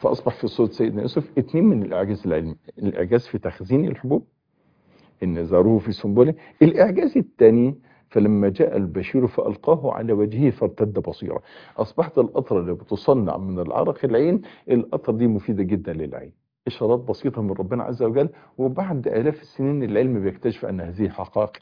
فأصبح في صوت سيدنا يوسف اثنين من الإعجاز العلمي الإعجاز في تخزين الحبوب إن زاروه في سنبله الإعجاز الثاني فلما جاء البشير فألقاه على وجهه فارتد بصيرا أصبحت القطرة اللي بتصنع من العرق العين القطرة دي مفيدة جدا للعين إشارات بسيطة من ربنا عز وجل وبعد آلاف السنين العلم بيكتشف أن هذه حقائق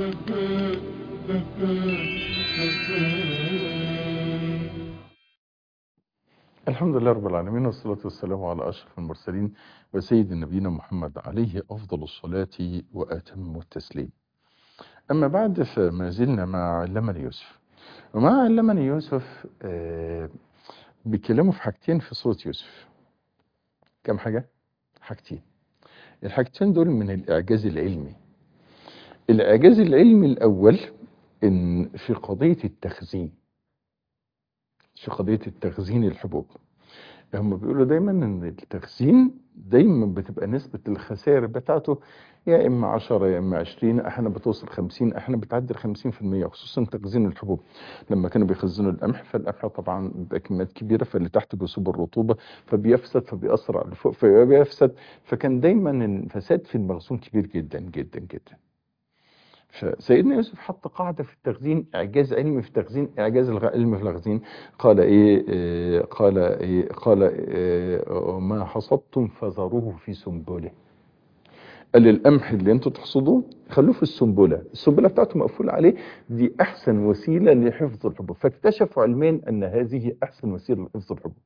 الحمد لله رب العالمين والصلاة والسلام على أشرف المرسلين وسيد نبينا محمد عليه أفضل الصلاة وأتم التسليم أما بعد فما زلنا مع علمني يوسف ومع علمني يوسف آه بيتكلموا في حاجتين في صورة يوسف كم حاجة؟ حاجتين الحاجتين دول من الإعجاز العلمي الإعجاز العلمي الأول إن في قضية التخزين في قضية التخزين الحبوب هم بيقولوا دايما ان التخزين دايما بتبقى نسبة الخسائر بتاعته يا اما 10 يا اما 20 احيانا بتوصل 50 احيانا بتعدي ال 50% خصوصا تخزين الحبوب لما كانوا بيخزنوا القمح فالقمح طبعا بكميات كبيرة فاللي تحت بيصيب الرطوبة فبيفسد فبيأثر على اللي فوق فبيفسد فكان دايما الفساد في المخزون كبير جدا جدا جدا فسيدنا يوسف حط قاعدة في التخزين إعجاز علمي في التخزين إعجاز علمي في التخزين قال إيه, إيه قال إيه قال إيه ما حصدتم فذروه في سنبله قال القمح اللي انتوا تحصدوه خلوه في السنبلة السنبلة بتاعته مقفول عليه دي أحسن وسيلة لحفظ الحبوب فاكتشفوا علميا أن هذه أحسن وسيلة لحفظ الحبوب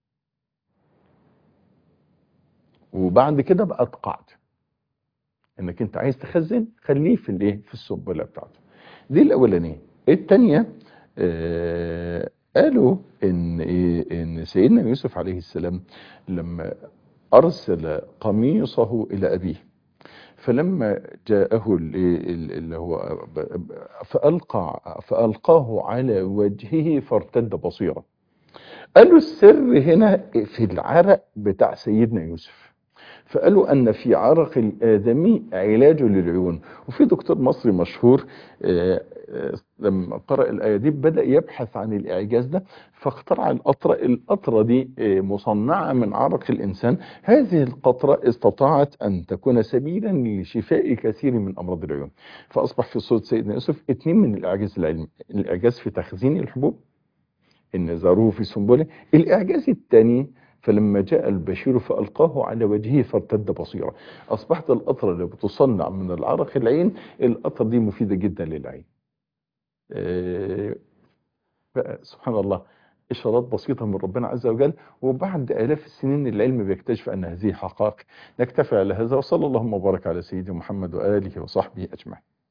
وبعد كده بقت قاعده انك انت عايز تخزن خليه في الايه في السنبله بتاعته دي الاولانيه الثانيه آه قالوا ان ايه ان سيدنا يوسف عليه السلام لما ارسل قميصه الى ابيه فلما جاءه اللي هو فالقى فالقاه على وجهه فارتد بصيرا قالوا السر هنا في العرق بتاع سيدنا يوسف فقالوا أن في عرق الآدمي علاج للعيون وفي دكتور مصري مشهور لما قرأ الآية دي بدأ يبحث عن الإعجاز ده فاخترع القطرة القطرة دي مصنعة من عرق الإنسان هذه القطرة استطاعت أن تكون سبيلا لشفاء كثير من أمراض العيون فأصبح في صوت سيدنا يوسف اثنين من الإعجاز العلمي الإعجاز في تخزين الحبوب إن زاروه في سنبله الإعجاز الثاني فلما جاء البشير فألقاه على وجهه فارتد بصيرا أصبحت القطرة اللي بتصنع من العرق العين القطرة دي مفيدة جدا للعين سبحان الله إشارات بسيطة من ربنا عز وجل وبعد آلاف السنين العلم بيكتشف أن هذه حقائق نكتفي على هذا وصلى اللهم وبارك على سيدنا محمد وآله وصحبه أجمعين